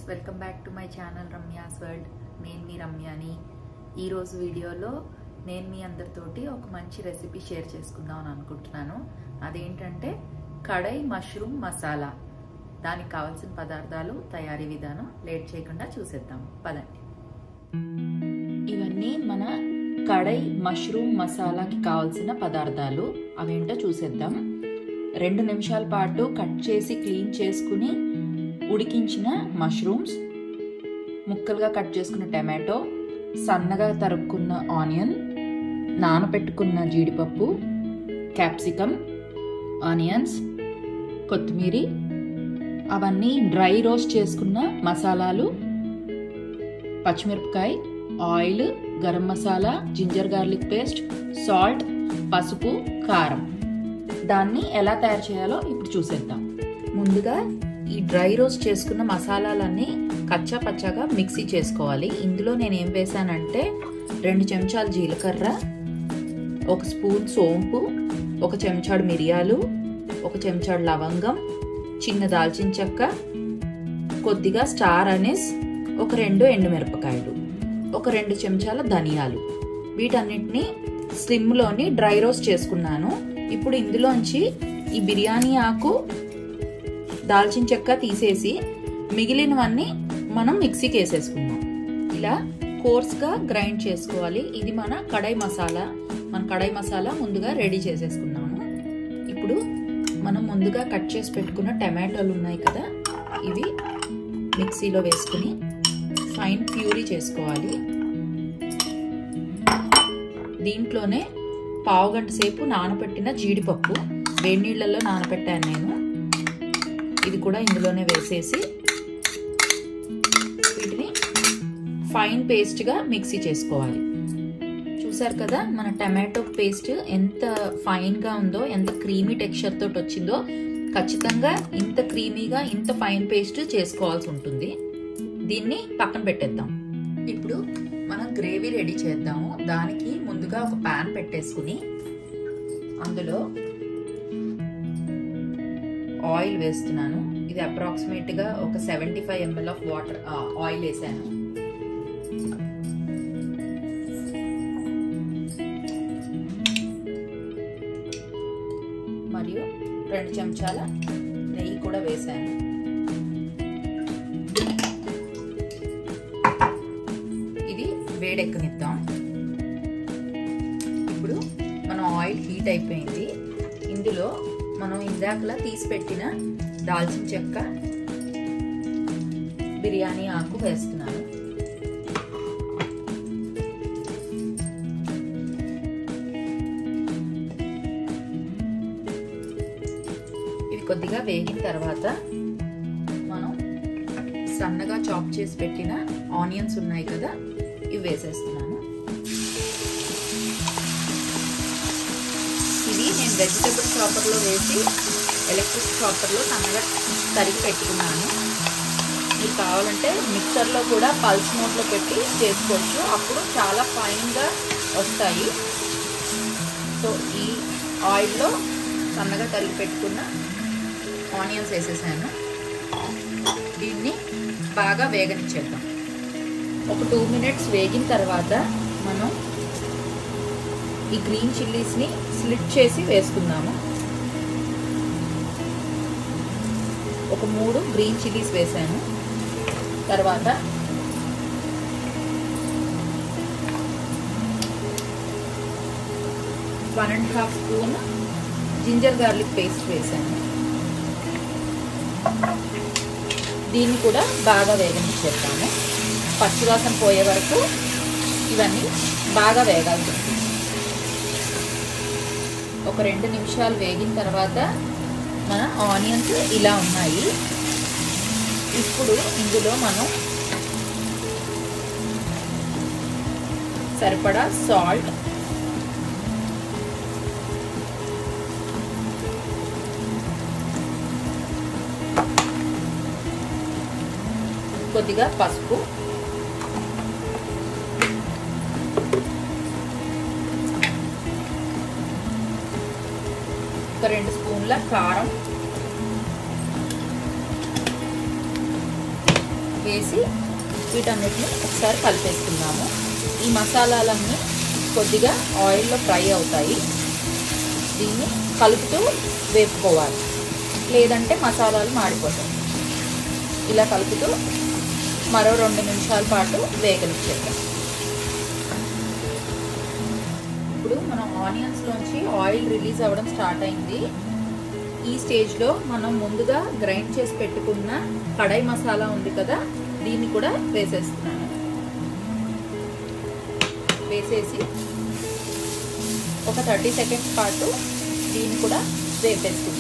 welcome back to my channel Ramya's world నేను మీ రమ్యాని ఈరోజు వీడియోలో నేను మీ అందరితోటి ఒక మంచి రెసిపీ షేర్ చేసుకుందాం అని అనుకుంటున్నాను అదేంటంటే కడై మష్రూమ్ మసాలా దానికి కావాల్సిన పదార్థాలు తయారీ విధానం లేట్ చేయకుండా చూసేద్దాం పదండి ఇవన్నీ మన కడై మష్రూమ్ మసాలాకి కావాల్సిన పదార్థాలు అవేంటో చూసేద్దాం రెండు నిమిషాల పాటు కట్ చేసి క్లీన్ చేసుకుని ఉడికించిన మష్రూమ్స్ ముక్కలుగా కట్ చేసుకున్న టమాటో సన్నగా తరుక్కున్న ఆనియన్ నానబెట్టుకున్న జీడిపప్పు క్యాప్సికమ్ ఆనియన్స్ కొత్తిమీర అవన్నీ డ్రై రోస్ట్ చేసుకున్న మసాలాలు పచ్చిమిరపకాయ oil garam masala ginger garlic paste salt పసుపు కారం దాన్ని ఎలా తయారు చేయాలో ఇప్పుడు చూసేద్దాం ముందుగా ఈ డ్రై రోస్ట్ చేసుకున్న మసాలాలన్నీ కచ్చా పచ్చాగా మిక్సీ చేసుకోవాలి ఇందులో నేను ఏం వేసానంటే రెండు చెంచాలు జీలకర్ర ఒక స్పూన్ సోంపు ఒక చెంచాడు మిరియాలు ఒక చెంచాడు లవంగం చిన్న దాల్చిన చెక్క కొద్దిగా స్టార్ అనీస్ ఒక రెండు ఎండుమిరపకాయలు ఒక రెండు చెంచాల ధనియాలు వీటన్నిటిని స్లిమ్లోని డ్రై రోస్ట్ చేసుకున్నాను ఇప్పుడు ఇందులోంచి ఈ బిర్యానీ ఆకు దాల్చిన చెక్క తీసేసి మిగిలినవన్నీ మనం మిక్సీకి వేసేసుకుందాం ఇలా కోర్స్గా గ్రైండ్ చేసుకోవాలి ఇది మన కడాయి మసాలా మన కడాయి మసాలా ముందుగా రెడీ చేసేసుకున్నాము ఇప్పుడు మనం ముందుగా కట్ చేసి పెట్టుకున్న టమాటోలు ఉన్నాయి కదా ఇవి మిక్సీలో వేసుకుని ఫైన్ ప్యూరీ చేసుకోవాలి దీంట్లోనే పావు గంట సేపు నానబెట్టిన జీడిపప్పు వేడి నీళ్ళల్లో నానబెట్టాను నేను ఇది కూడా ఇందులోనే వేసేసి వీటిని ఫైన్ పేస్ట్గా మిక్సీ చేసుకోవాలి చూసారు కదా మన టమాటో పేస్ట్ ఎంత ఫైన్గా ఉందో ఎంత క్రీమీ టెక్స్చర్ తోటి వచ్చిందో ఖచ్చితంగా ఇంత క్రీమీగా ఇంత ఫైన్ పేస్ట్ చేసుకోవాల్సి ఉంటుంది దీన్ని పక్కన పెట్టేద్దాం ఇప్పుడు మనం గ్రేవీ రెడీ చేద్దాము దానికి ముందుగా ఒక ప్యాన్ పెట్టేసుకుని అందులో ఆయిల్ వేస్తున్నాను ఇది అప్రాక్సిమేట్ గా ఒక seventy five ML of water oil వేసాను మరియు రెండు చెంచాల నెయ్యి కూడా వేసాను ఇది వేడెక్కనిద్దాం ఇప్పుడు మన ఆయిల్ హీట్ అయిపోయింది ఇందులో మనం ఇందాకలా తీసి పెట్టిన దాల్చిన చెక్క బిర్యానీ ఆకు వేస్తున్నాను ఇవి కొద్దిగా వేగిన తర్వాత మనం సన్నగా చాప్ చేసి పెట్టిన ఆనియన్స్ ఉన్నాయి కదా ఇవి వేసేస్తున్నాను ఇవి నేను వెజిటబుల్ చాపర్లో వేసి ఎలక్ట్రిక్ చాపర్లో సన్నగా తరిగి పెట్టుకున్నాను మీరు కావాలంటే మిక్సర్లో కూడా పల్స్ మోడ్లో పెట్టి చేసుకోవచ్చు అప్పుడు చాలా ఫైన్గా వస్తాయి సో ఈ ఆయిల్లో సన్నగా తరిగి పెట్టుకున్న ఆనియన్స్ వేసేసాను దీన్ని బాగా వేగనిచ్చేద్దాం ఒక టూ మినిట్స్ వేగిన తర్వాత మనం ఈ గ్రీన్ చిల్లీస్ని స్లిట్ చేసి వేసుకుందాము ఒక మూడు గ్రీన్ చిల్లీస్ వేసాను తర్వాత one and half spoon ginger garlic paste వేసాను దీన్ని కూడా బాగా వేగనిచ్చేద్దాము పచ్చివాసన పోయే వరకు ఇవన్నీ బాగా వేగాల్సి ఉంటుంది ఒక రెండు నిమిషాలు వేగిన తర్వాత మన ఆనియన్స్ ఇలా ఉన్నాయి ఇప్పుడు ఇందులో మనం సరిపడా సాల్ట్ కొద్దిగా పసుపు ఒక రెండు స్పూన్ల కారం వేసి వీటన్నిటిని ఒకసారి కలిపేసుకుందాము ఈ మసాలాలన్నీ కొద్దిగా ఆయిల్లో ఫ్రై అవుతాయి దీన్ని కలుపుతూ వేపుకోవాలి లేదంటే మసాలాలు మాడిపోతాయి ఇలా కలుపుతూ మరో రెండు నిమిషాల పాటు వేగనిచ్చేద్దాం ఇప్పుడు మనం ఆనియన్స్లోంచి ఆయిల్ రిలీజ్ అవ్వడం స్టార్ట్ అయింది ఈ స్టేజ్లో మనం ముందుగా గ్రైండ్ చేసి పెట్టుకున్న కడాయి మసాలా ఉంది కదా దీన్ని కూడా వేసేస్తున్నాను వేసేసి ఒక థర్టీ సెకండ్స్ పాటు దీన్ని కూడా వేపేసుకుందాం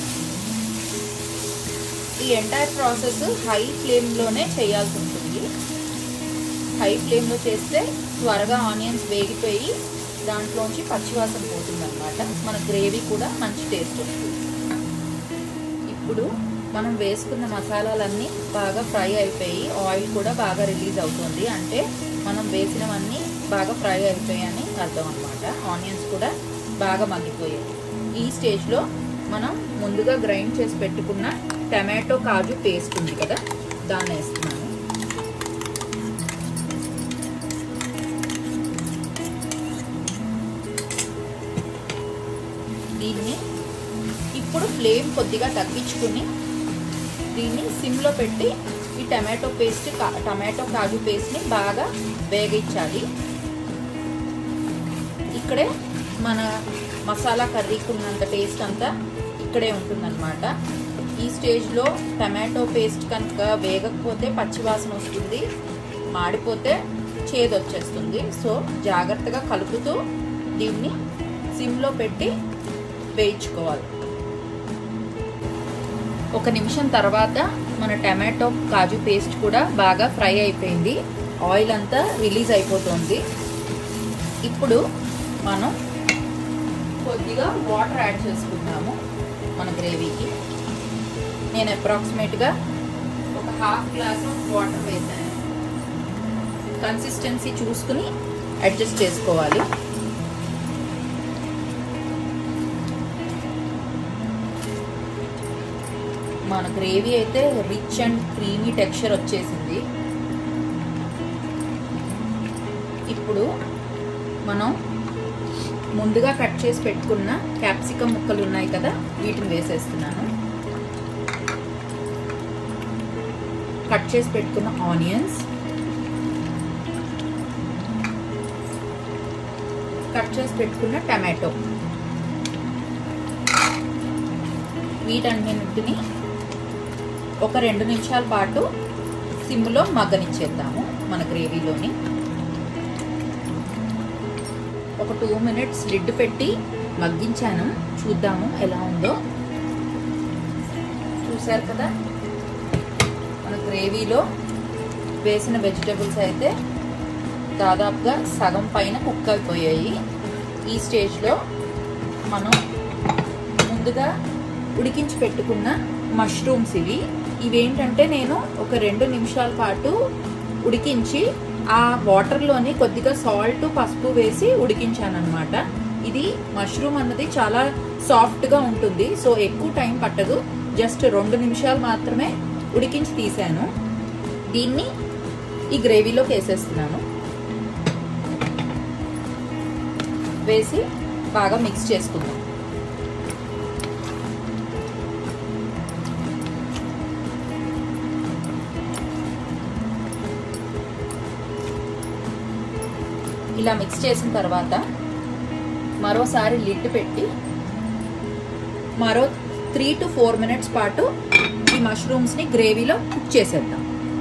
ఈ ఎంటైర్ ప్రాసెస్ హై ఫ్లేమ్లోనే చేయాల్సి ఉంటుంది హై ఫ్లేమ్లో చేస్తే త్వరగా ఆనియన్స్ వేగిపోయి దాంట్లోంచి పచ్చివాసన పోతుందన్నమాట మన గ్రేవీ కూడా మంచి టేస్ట్ వస్తుంది ఇప్పుడు మనం వేసుకున్న మసాలాలన్నీ బాగా ఫ్రై అయిపోయి ఆయిల్ కూడా బాగా రిలీజ్ అవుతుంది అంటే మనం వేసినవన్నీ బాగా ఫ్రై అయిపోయాయని అర్థం అనమాట ఆనియన్స్ కూడా బాగా మగ్గిపోయాయి ఈ స్టేజ్లో మనం ముందుగా గ్రైండ్ చేసి పెట్టుకున్న టమాటో కాజు పేస్ట్ ఉంది కదా దాన్ని వేస్తున్నాను దీన్ని ఇప్పుడు ఫ్లేమ్ కొద్దిగా తగ్గించుకుని దీన్ని సిమ్లో పెట్టి ఈ టమాటో పేస్ట్ టమాటో కాజు పేస్ట్ని బాగా వేగించాలి ఇక్కడే మన మసాలా కర్రీకి ఉన్నంత టేస్ట్ అంతా ఇక్కడే ఉంటుందన్నమాట ఈ స్టేజ్లో టమాటో పేస్ట్ కనుక వేగకపోతే పచ్చివాసన వస్తుంది మాడిపోతే చేదు వచ్చేస్తుంది సో జాగ్రత్తగా కలుపుతూ దీన్ని సిమ్లో పెట్టి వేయించుకోవాలి ఒక నిమిషం తర్వాత మన టమాటో కాజు పేస్ట్ కూడా బాగా ఫ్రై అయిపోయింది ఆయిల్ అంతా రిలీజ్ అయిపోతుంది ఇప్పుడు మనం కొద్దిగా వాటర్ యాడ్ చేసుకుందాము మన గ్రేవీకి నేను అప్రాక్సిమేట్గా ఒక హాఫ్ గ్లాస్ ఆఫ్ వాటర్ వేసాను కన్సిస్టెన్సీ చూసుకుని అడ్జస్ట్ చేసుకోవాలి మన గ్రేవీ అయితే రిచ్ అండ్ క్రీమీ టెక్స్చర్ వచ్చేసింది ఇప్పుడు మనం ముందుగా కట్ చేసి పెట్టుకున్న క్యాప్సికమ్ ముక్కలు ఉన్నాయి కదా వీటిని వేసేస్తున్నాను కట్ చేసి పెట్టుకున్న ఆనియన్స్ కట్ చేసి పెట్టుకున్న టమాటో వీటన్నింటిని ఒక రెండు నిమిషాల పాటు సిమ్లో మగ్గనిచ్చేద్దాము మన గ్రేవీలోని ఒక టూ మినిట్స్ లిడ్ పెట్టి మగ్గించాను చూద్దాము ఎలా ఉందో చూసారు కదా మన గ్రేవీలో వేసిన వెజిటబుల్స్ అయితే దాదాపుగా సగం పైన కుక్ అయిపోయాయి ఈ స్టేజ్లో మనం ముందుగా ఉడికించి పెట్టుకున్న మష్రూమ్స్ ఇవి ఇవేంటంటే నేను ఒక రెండు నిమిషాల పాటు ఉడికించి ఆ వాటర్లోని కొద్దిగా సాల్ట్ పసుపు వేసి ఉడికించాను అనమాట ఇది మష్రూమ్ అన్నది చాలా సాఫ్ట్గా ఉంటుంది సో ఎక్కువ టైం పట్టదు జస్ట్ రెండు నిమిషాలు మాత్రమే ఉడికించి తీసాను దీన్ని ఈ గ్రేవీలోకి వేసేస్తున్నాను వేసి బాగా మిక్స్ చేసుకుందాం ఇలా మిక్స్ చేసిన తర్వాత మరోసారి లిడ్ పెట్టి మరో త్రీ టు ఫోర్ మినిట్స్ పాటు ఈ మష్రూమ్స్ని గ్రేవీలో కుక్ చేసేద్దాం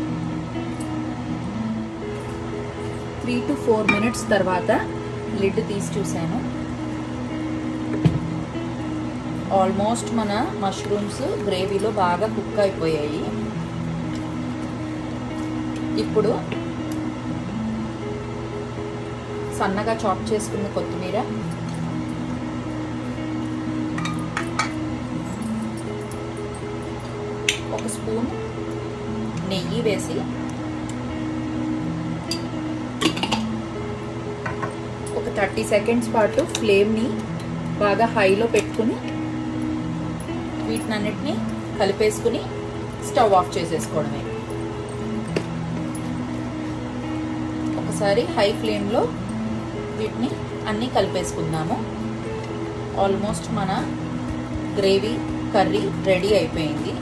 త్రీ టు ఫోర్ మినిట్స్ తర్వాత లిడ్ తీసి చూశాను ఆల్మోస్ట్ మన మష్రూమ్స్ గ్రేవీలో బాగా కుక్ అయిపోయాయి ఇప్పుడు సన్నగా చాప్ చేసుకున్న కొత్తిమీర ఒక స్పూన్ నెయ్యి వేసి ఒక థర్టీ సెకండ్స్ పాటు ఫ్లేమ్ని బాగా హైలో పెట్టుకుని వీటినన్నిటిని కలిపేసుకుని స్టవ్ ఆఫ్ చేసేసుకోవడమే ఒకసారి హై ఫ్లేమ్లో వీటిని అన్నీ కలిపేసుకుందాము ఆల్మోస్ట్ మన గ్రేవీ కర్రీ రెడీ అయిపోయింది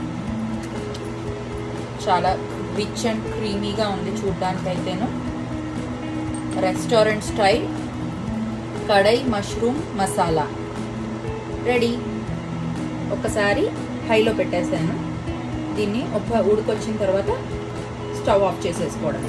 చాలా రిచ్ అండ్ క్రీమీగా ఉంది చూడ్డానికైతేను restaurant style kadai mushroom masala ready ఒకసారి హైలో పెట్టేసాను దీన్ని ఒక ఉడికొచ్చిన తర్వాత స్టవ్ ఆఫ్ చేసేసుకోవడం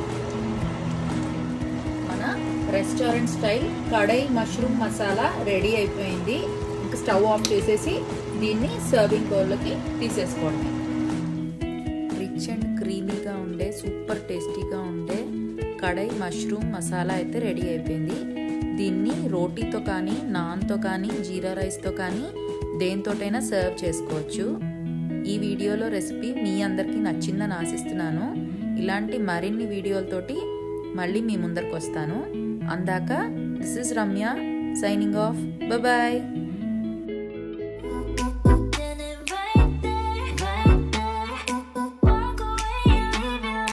మన restaurant style kadai mushroom masala ready అయిపోయింది ఇంకా స్టవ్ ఆఫ్ చేసేసి దీన్ని సర్వింగ్ బౌల్లోకి తీసేసుకోవడమే రిచ్ అండ్ క్రీమీగా ఉండే సూపర్ టేస్టీగా ఉండే కడై మష్రూమ్ మసాలా అయితే రెడీ అయిపోయింది దీన్ని రోటీతో కానీ నాన్తో కానీ జీరా రైస్తో కానీ దేంతోటైనా సర్వ్ చేసుకోవచ్చు ఈ వీడియోలో రెసిపీ మీ అందరికీ నచ్చిందని ఆశిస్తున్నాను ఇలాంటి మరిన్ని వీడియోలతోటి మళ్ళీ మీ ముందరికి వస్తాను అందాక this is Ramya signing off bye